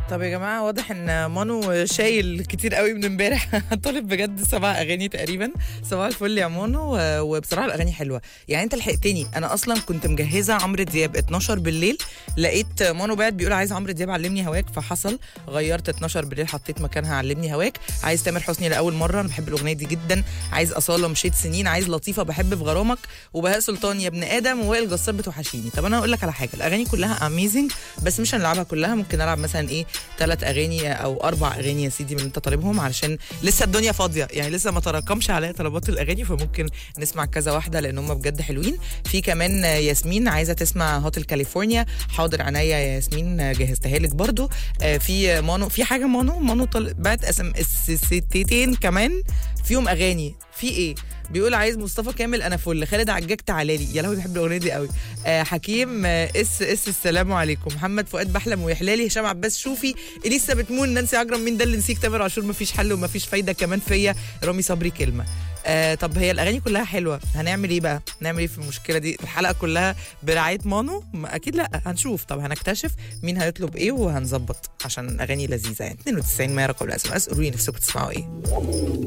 طب يا جماعه واضح ان مانو شايل كتير قوي من امبارح طالب بجد سبع اغاني تقريبا صباح الفل يا مانو و- وبصراحه الاغاني حلوه يعني انت لحقتني انا اصلا كنت مجهزه عمرو دياب 12 بالليل لقيت مانو بعد بيقول عايز عمرو دياب علمني هواك فحصل غيرت 12 بالليل حطيت مكانها علمني هواك عايز تامر حسني لاول مره انا بحب الاغنيه دي جدا عايز اصاله مشيت سنين عايز لطيفه بحب في غرامك وبهاء سلطان يا ابن ادم ووائل جسار بتوحشيني طب انا هقول لك على حاجه الاغاني كلها اميزنج بس مش هنلعبها كلها ممكن نلعب مثلا ايه ثلاث اغاني او اربع اغاني يا سيدي من اللي انت طالبهم علشان لسه الدنيا فاضيه يعني لسه ما تراكمش عليا طلبات الاغاني فممكن نسمع كذا واحده لان هم بجد حلوين في كمان ياسمين عايزه تسمع هوتل كاليفورنيا حاضر عينيا يا ياسمين جهزتها لك برضو آه، في مانو في حاجه مانو مانو طل... بعت اسم الستتين كمان فيهم اغاني في ايه بيقول عايز مصطفى كامل انا فل خالد عجاج تعالى لي يا لهوي بحب الاغنيه دي قوي آه حكيم آه اس اس السلام عليكم محمد فؤاد بحلم ويحلالي هشام عباس شوفي اليسا بتمون نانسي عجرم مين ده اللي نسيك تامر عاشور مفيش حل ومفيش فايده كمان فيا رامي صبري كلمه آه طب هي الاغاني كلها حلوه هنعمل ايه بقى هنعمل ايه في المشكله دي الحلقه كلها برعايه مانو ما اكيد لا هنشوف طب هنكتشف مين هيطلب ايه وهنظبط عشان اغاني لذيذه يعني 92 ما رقم الاس ام اس قولوا لي نفسكم تسمعوا ايه